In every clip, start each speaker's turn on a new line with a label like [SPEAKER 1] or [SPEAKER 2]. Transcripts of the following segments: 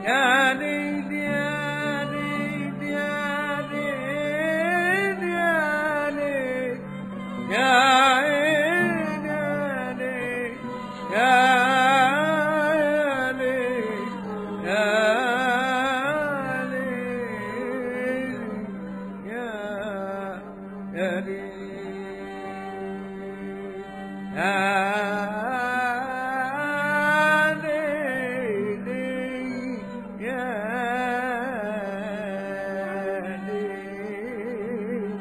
[SPEAKER 1] يا ليل يا ليل يا ليل يا ليل يا عين يا ليل يا ليل يا ليل يا يا ليل يا ليل يا ليل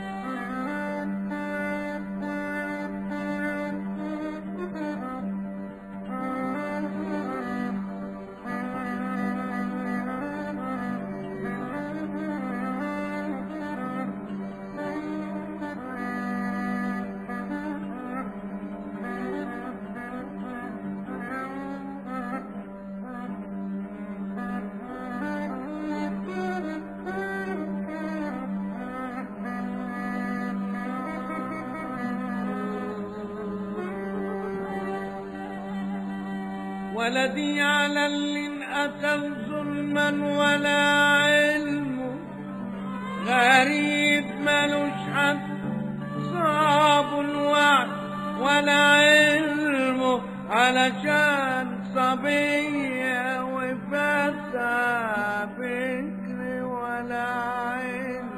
[SPEAKER 1] ولدي على اللي أتى ظلما ولا علم غريب ملوش حد صعب الوعد ولا علم علشان صبية وفتى فكر ولا علم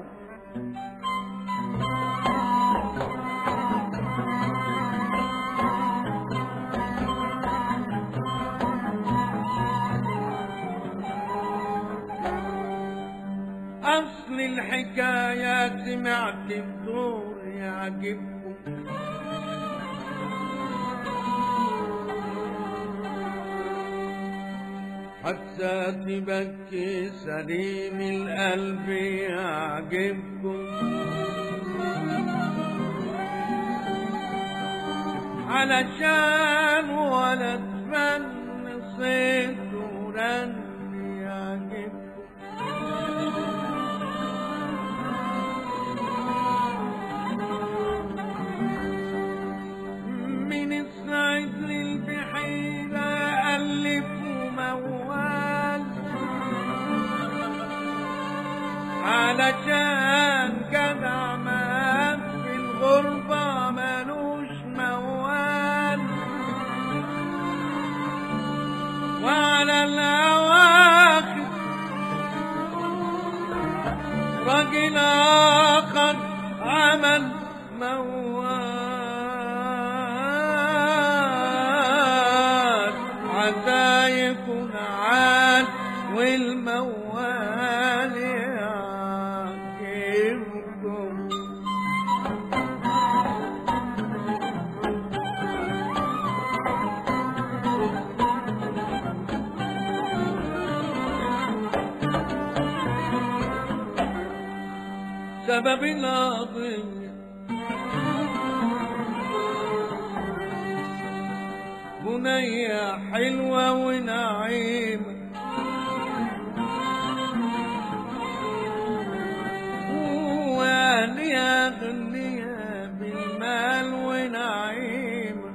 [SPEAKER 1] أصل الحكاية سمعت الدور يعجبكم حتى تبكي سليم القلب يعجبكم علشان ولد فن صيت ورن يعجبكم من الصعيد للبحيرة ألف وموال علشان جدع ما في الغربة ملوش موال وعلى الأواخر راجل آخر عمل موال عسى يكون عال والموال يعجبكم سبب القضية بنية حلوة ونعيمة وأهلها غنية بالمال ونعيمة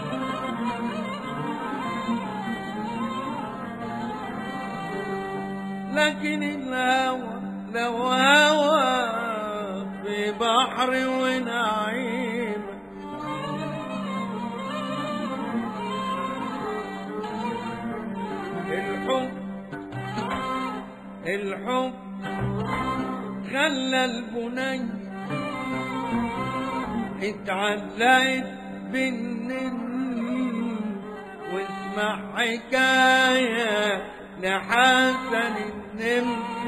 [SPEAKER 1] لكن الهوى لو هوى في بحر ونعيم الحب الحب خلى البني اتعلقت بالنن واسمع حكاية لحسن النمس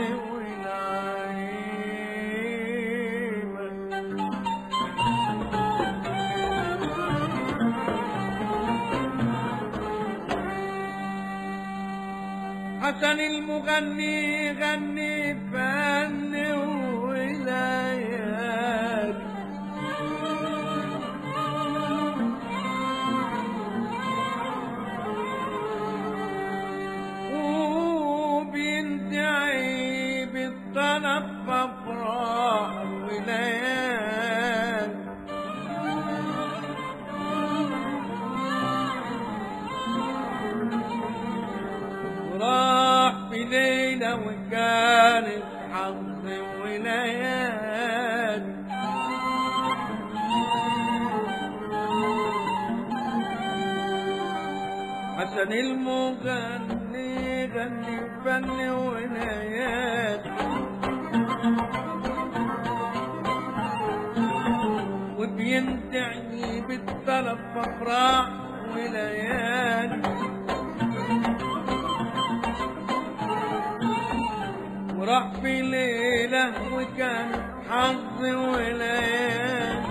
[SPEAKER 1] والعيب حسن المغني غني فن وليالي وبينتعي بالطلب بأفراح وليالي وكانت حظ وليالي حسن المغني غني فن وليالي وبيمتعني بالطلب افراح وليالي وراح في ليلة وكان حظ وليالي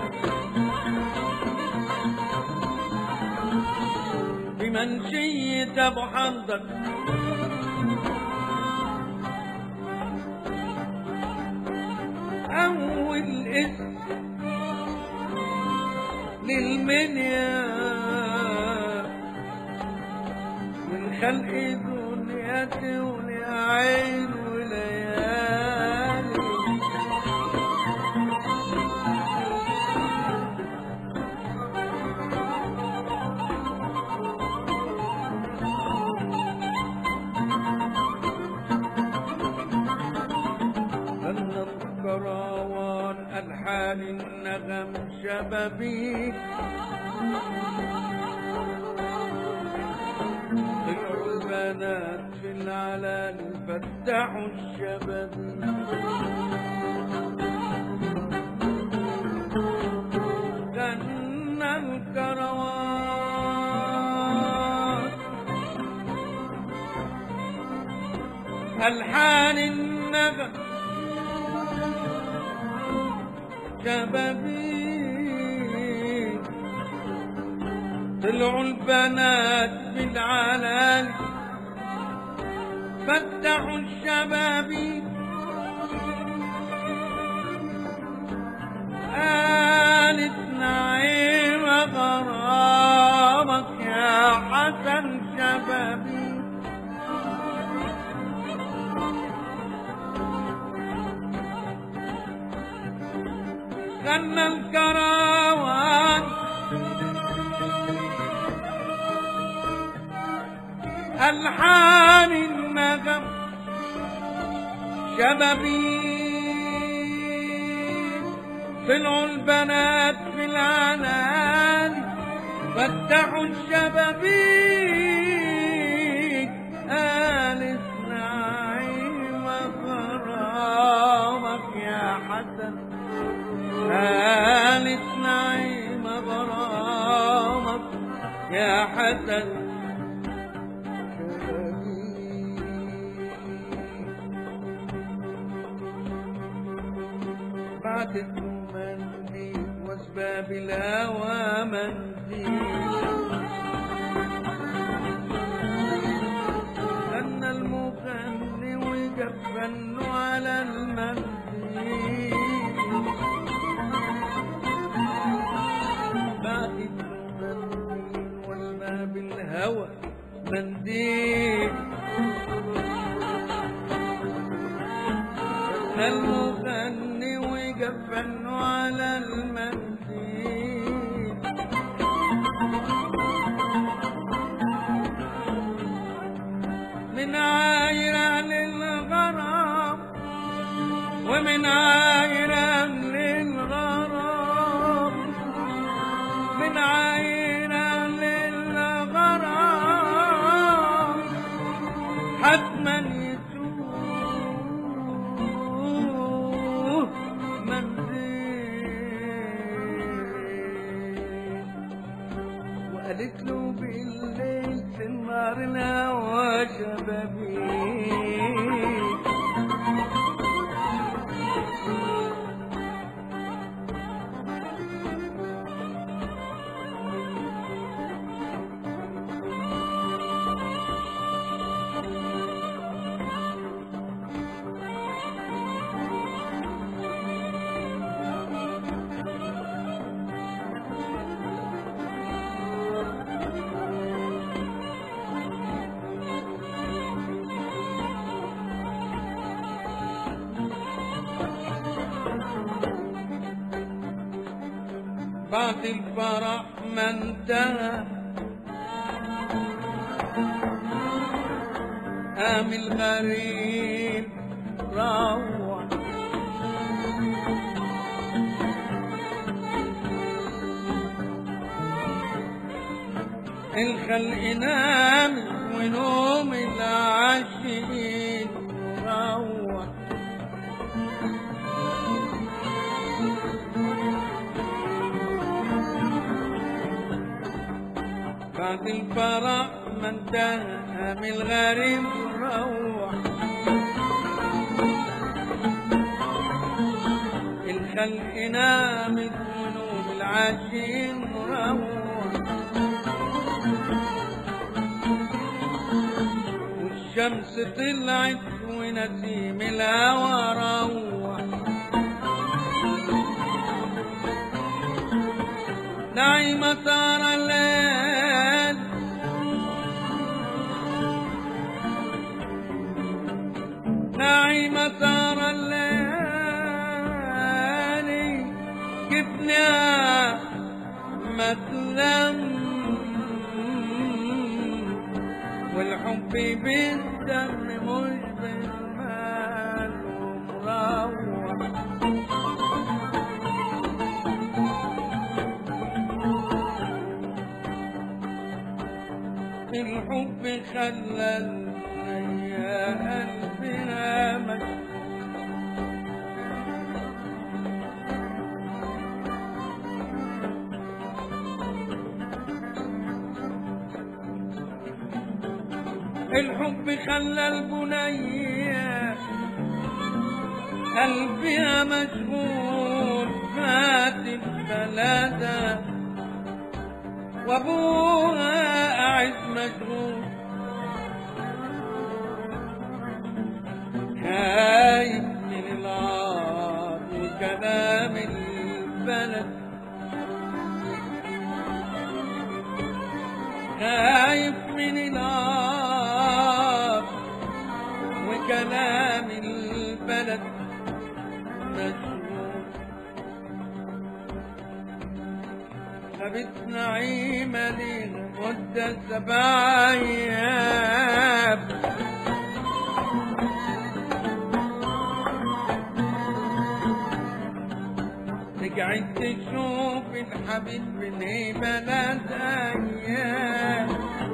[SPEAKER 1] بمنشية أبو حنظل أول اسم للمنيا من خلق دنيتي ولعين وليالي غنى الكراوان ألحان النغم شبابيك طلعوا البنات في العلال فتحوا الشبابيك غنى الكروان ألحان النغم شبابيك طلعوا البنات بالعلال فتحوا الشبابيك قالت نعيم غرامك يا حسن شبابيك غنى الكروان ألحان النغم شبابي طلعوا البنات في العنان فتحوا الشبابيك قالت نعيم غرامك يا حسن قالت نعيم غرامك يا حسن بعد المندي واسباب الهوى منديل أن المغني ويجفن على المنديل بعد المنديل والماء بالهوى منديل المغني ويجفن على المنديل من عايرة للغرام ومن عايرة للغرام من عايرة للغرام حتما يتوه منزل وقالت له بالليل في النار الهوى شبابي بعد الفرح ما انتهى قام الغريب مروح الخلق نام ونوم العاشقين مروح بعد الفرح ما انتهى من الغريب روح الخلق نامت ونوم العاشقين مروح والشمس طلعت ونسيم الهوى روح نعيمة ترى الليل نعيمة ترى الليالي كيفنا ما تلم والحب بالدم مش بالمال ومروح الحب خلى يا قلبنا مجنون الحب خلى البنية قلبها مشغول فات البلد وابوها قاعد مشغول خايف من العار وكلام البلد خايف من النار وكلام البلد مشهور خبت نعيمة لينا مدة سبع أيام رجعت تشوف الحبيب من ايه بلد ايام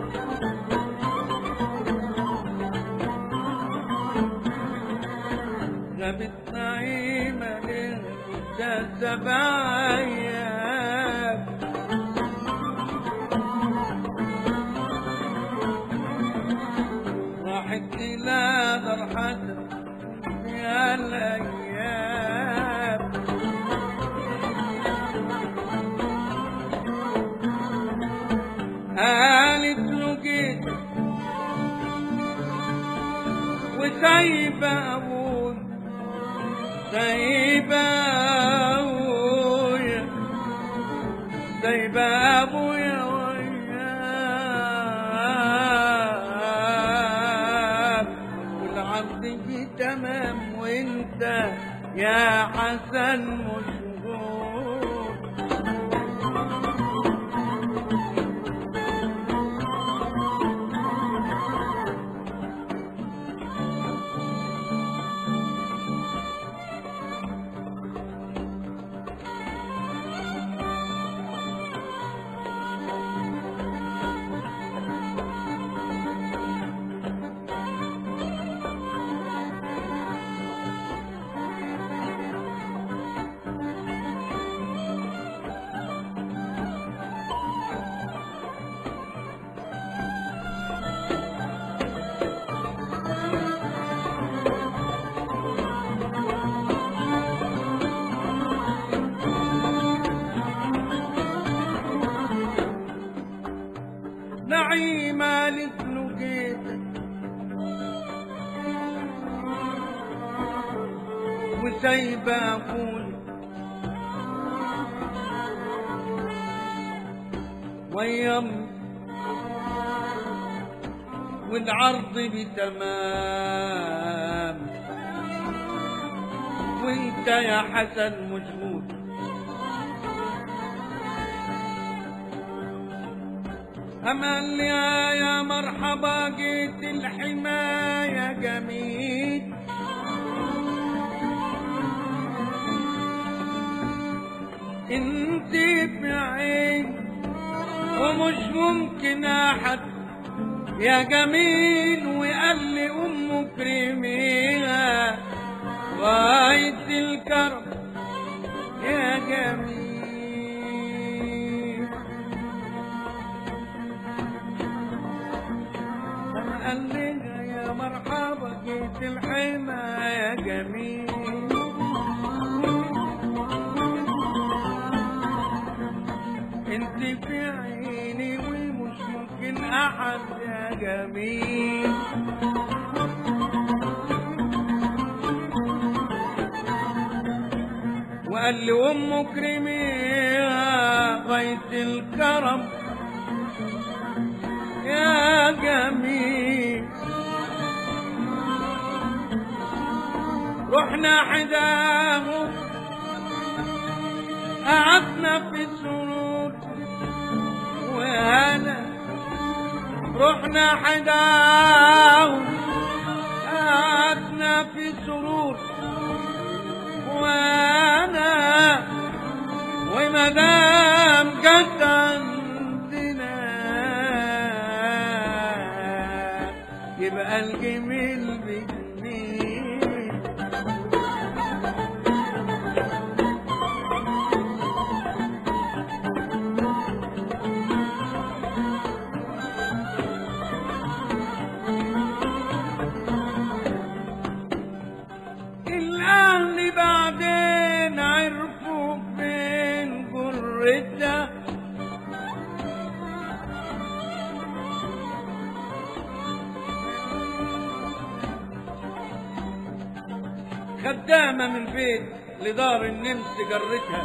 [SPEAKER 1] غابت نعيمة للمدة سبع أيام راحت إلى دار حسن يا الأيام قالت له جيت وسايبة أبوي سايبة أبويا سايبة أبويا وياك والعرض في تمام وانت يا حسن مشغول نعيمة لابن جيتك وسايبة أبوي ويم والعرض بتمام وانت يا حسن مشغول أمل يا يا مرحبا جيت الحماية جميل انت في عين ومش ممكن احد يا جميل وقال لي ام كريميها غاية الكرم يا جميل أنا قال لها يا مرحبا جيت الحمى يا جميل انت في عيني ومش ممكن احد يا جميل وقال لي ام كريميها غاية الكرم يا جميل رحنا حداه قعدنا في سرور وهنا رحنا حداه قعدنا في سرور وانا ومدام جت عندنا يبقى الجميل بجميل الأهل بعدين عرفوا فين جرتها خدامة من بيت لدار النمس جرتها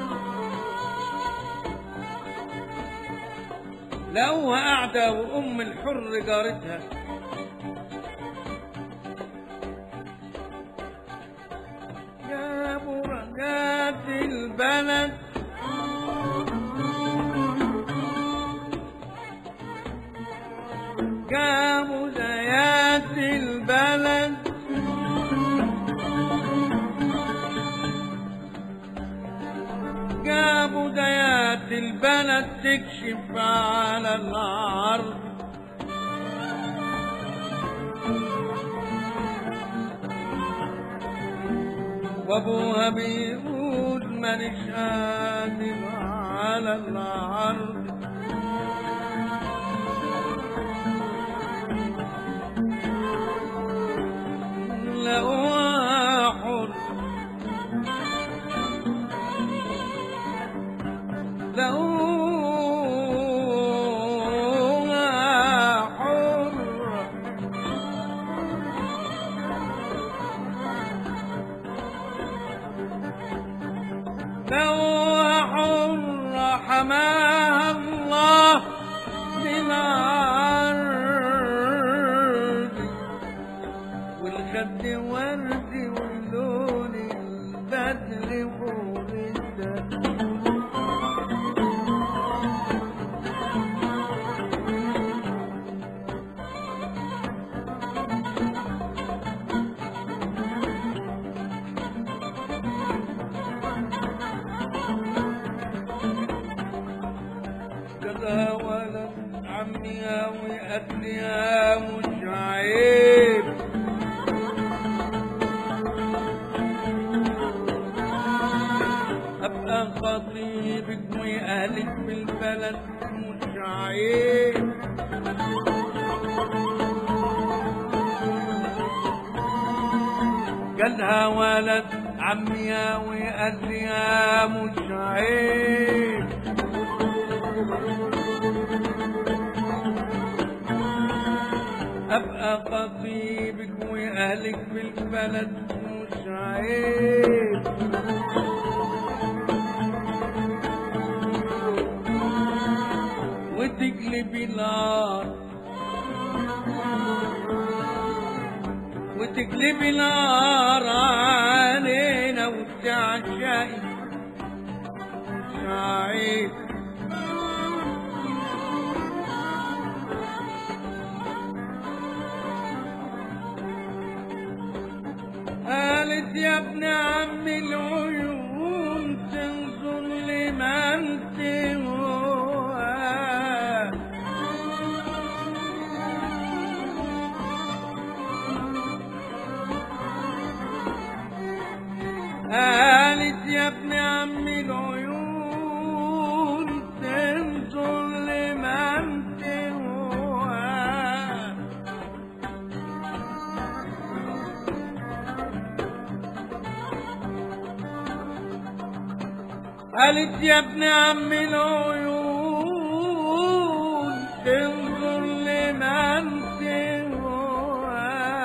[SPEAKER 1] لقوها قاعدة وأم الحر جارتها جابوا رجات البلد جابوا زيات البلد جابوا زيات البلد تكشف على العرض وابوها بيقول مانيش قادر على العرض لقوها حر لقوها حر لو حر حماها الله من عرض والخد ورد واللون البدر فوق الدم كذا ولد عمي وقتلها مش عيب ابقى خطيبك واهلك في البلد مش عيب قالها ولد عمي وقتلها مش عيب ابقى خطيبك واهلك في البلد مش عيب وتقلبي نار وتقلبي نار علينا وتعشقي مش عيب قالت يا ابن عمي العيون تنظر لي قالت يا ابن عم العيون تنظر لمن سواك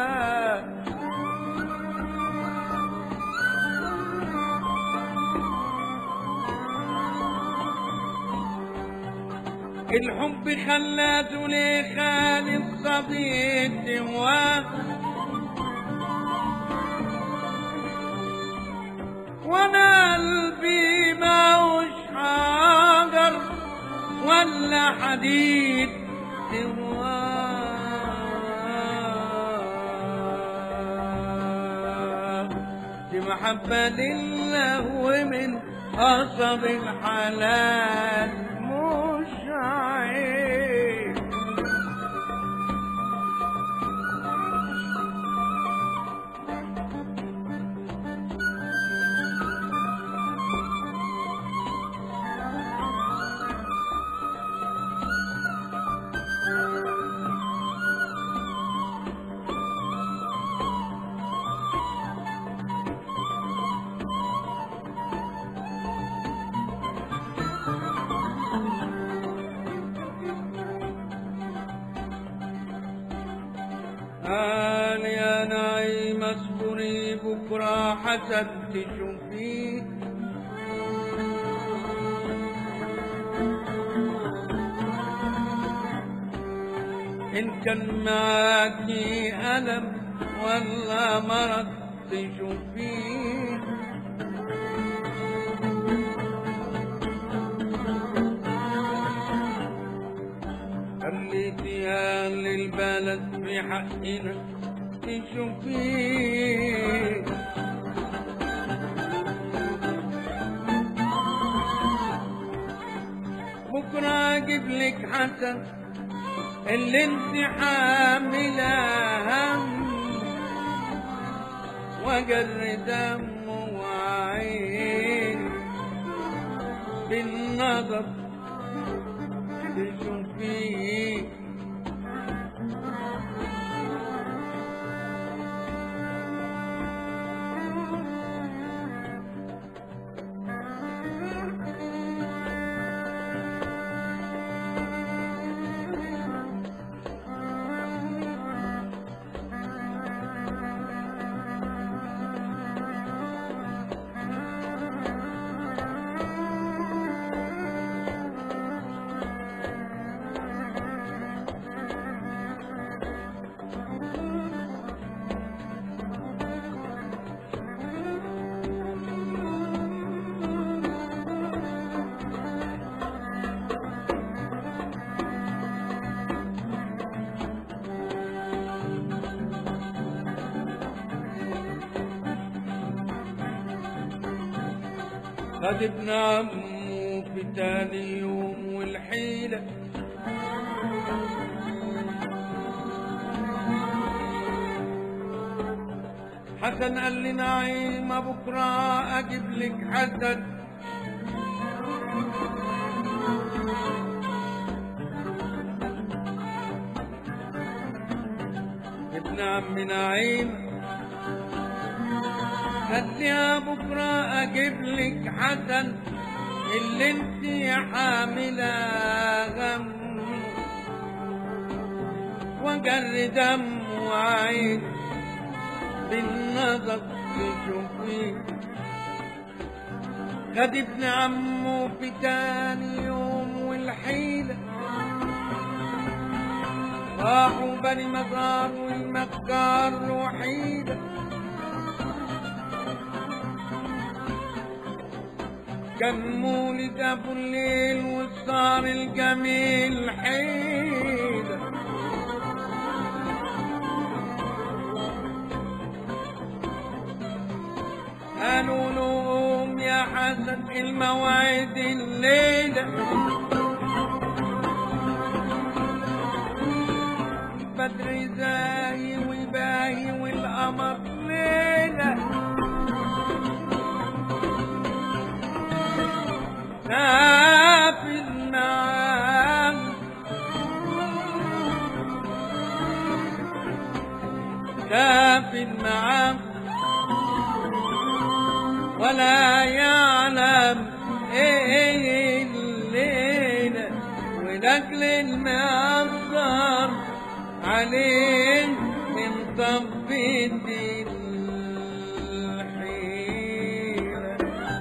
[SPEAKER 1] الحب خلى زليخا للصديق سواك وانا قلبي ماهوش حجر ولا حديد سواك دي محبة لله ومن قصب الحلال مش عيب قال يا نعيم اصبري بكرة حسد تشوفيه إن كان معاكي ألم ولا مرض تشوفيه خليتيها للبلد في حقنا تشوفيه بكرة أجيب لك حسن اللي انت حاملة هم وجر دم وعين بالنظر تشوفيه خد ابن عمه في تاني يوم والحيلة حسن قال لي نعيمة بكرة أجيب لك حسن ابن عم نعيم خليها بكرة أجيب لك حسن اللي انت حاملة غم وجر دم وعين بالنظر تشوفيه خد ابن عمه في تاني يوم والحيلة راحوا بني مزار والمكار وحيده كان مولد ابو الليل والصار الجميل حيدة قالوا له قوم يا حسن الموعد الليلة بدر زاهي وباهي والقمر ليله نافذ معاه نافذ معاه ولا يعلم ولأجل المأثر عليه انطفت الحيرة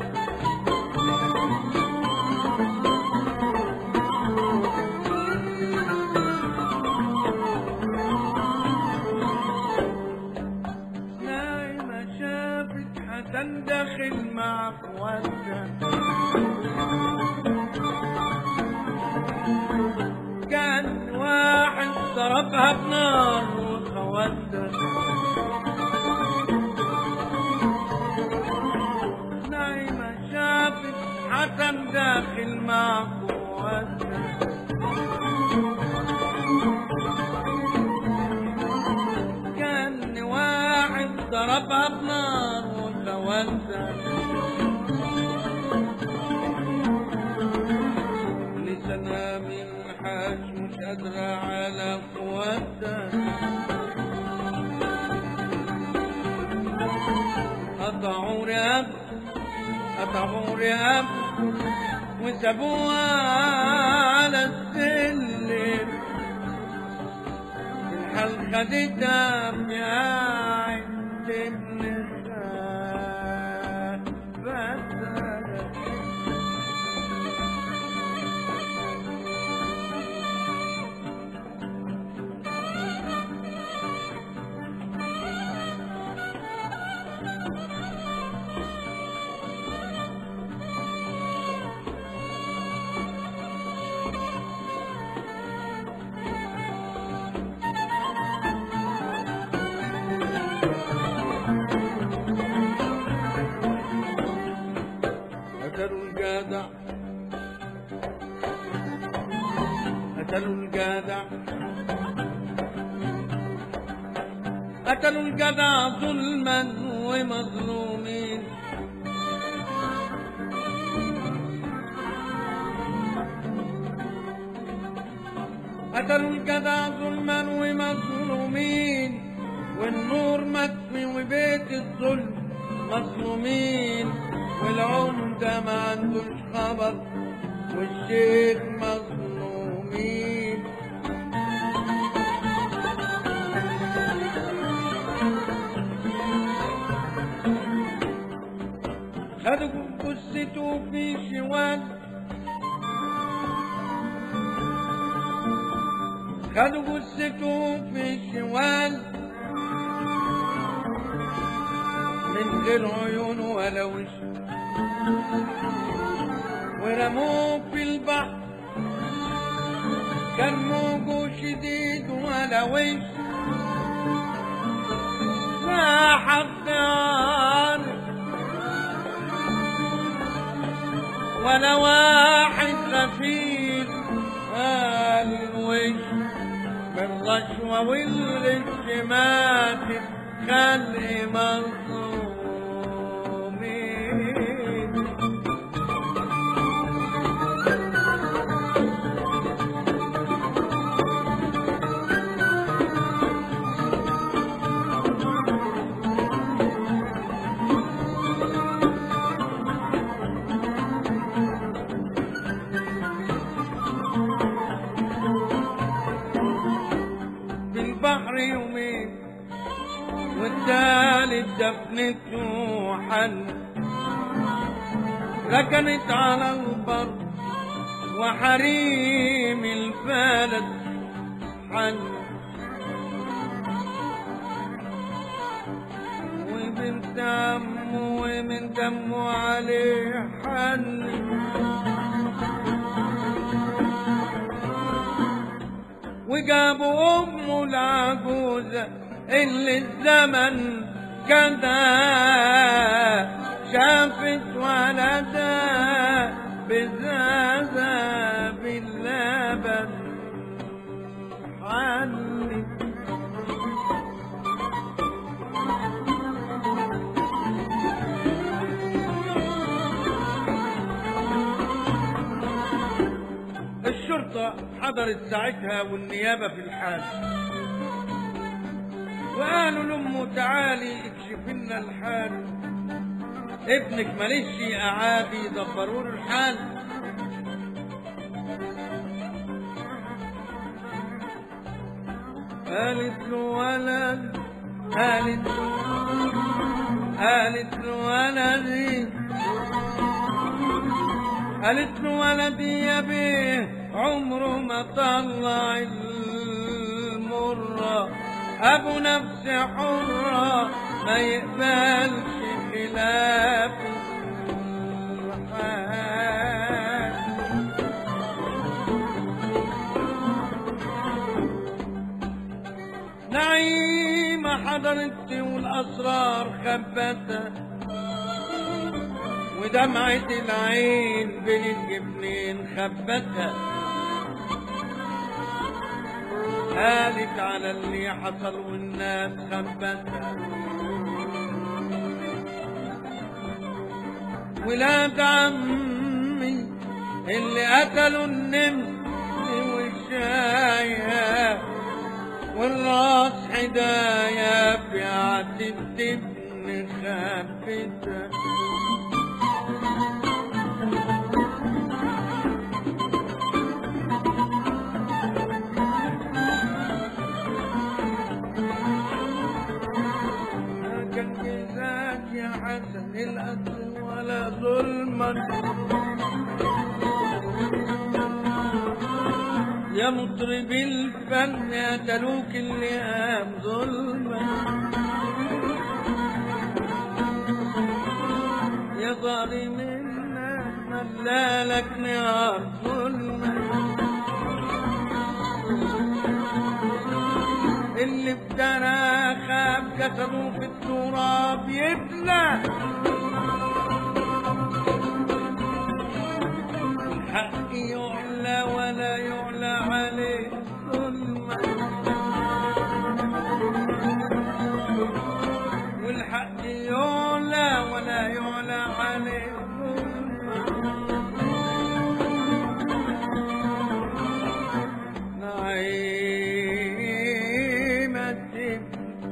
[SPEAKER 1] نايمة شافت حسن داخل مع اخواتها كان واحد ضربها بنار وخواتها نايمة شافت حسن داخل مع اخواتها كان واحد ضربها بنار وخواتها لسنا من حاج مش قادرة على قوتها قطعوا رقاب قطعوا رقاب وسابوها على السلم الحل خدتها في عند ابن خالتها قتلوا الجدع قتلوا الجدع قتلوا الجدع ظلما ومظلومين قتلوا الجدع ظلما ومظلومين والنور مطفي وبيت الظلم مظلومين والعمدة ما عندوش خبر والشيخ مظلومين خدوا جثته في شوال خدوا جثته في شوال من غير عيون ولا وش ورموه في البحر كان موجه شديد ولا وش ما حد عارف ولا واحد خفيف قال الوش بالرشوة والغش ماتت خلق مظلومين في البحر يومين والثالث دفنته حل ركنت على البر وحريم الفلك حل وبنت عمه ومن دمه عليه حل وجابوا امه العجوزة اللي الزمن كده شافت ولدها بزازة باللبن حلت الشرطة حضرت ساعتها والنيابة في الحال وقالوا لأمه تعالي اكشف لنا الحال ابنك ماليش أعادي دبروا له الحال قالت له ولد قالت له قالت له ولدي قالت له ولدي يا بيه عمره ما طلع المرة أبو نفس حرة ما يقبلش خلاف الحال نعيمة حضرت والأسرار خبتها ودمعة العين بين الجبنين خبتها قالت على اللي حصل والناس خبتها ولاد عمي اللي قتلوا النمر والشايه والراس حدايا بيعت الدبن خافتها ما كان جزاك يا حسن القتل ولا ظلما يا مطرب الفن يا تلوك اللئام ظلما يا ظالم الناس ملالك نار ظلما اللي افترى خاب كسبه في التراب يبلى الحق يعلى ولا يعلى عليه ظلما والحق يعلى ولا يعلى عليه ظلما نعيمة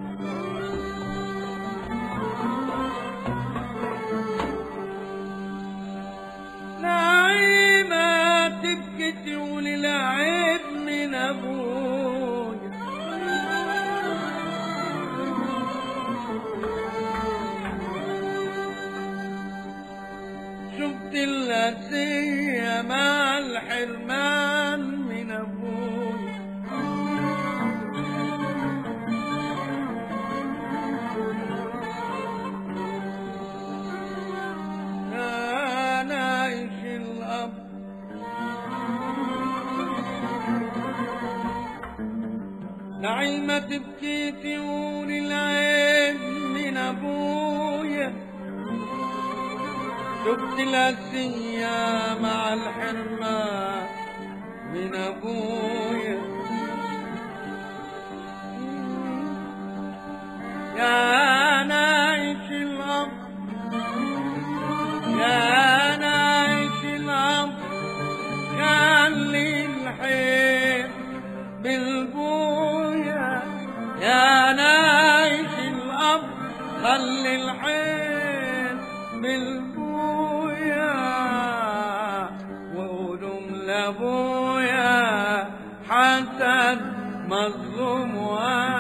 [SPEAKER 1] نعيمة تبكي تقول العيب من أبويا شفت الأسية مع الحرمان من أبويا كان عايش الأب نعيمة تبكي تقول العين من أبويا شفت الأسية مع الحرمان من أبويا يا نايش الأب يا نايش الأب خلي الحيل بالبويا يا نايش الأب خلي الحيل بالبويا وقولهم لأبويا حسن مظلوم وأنا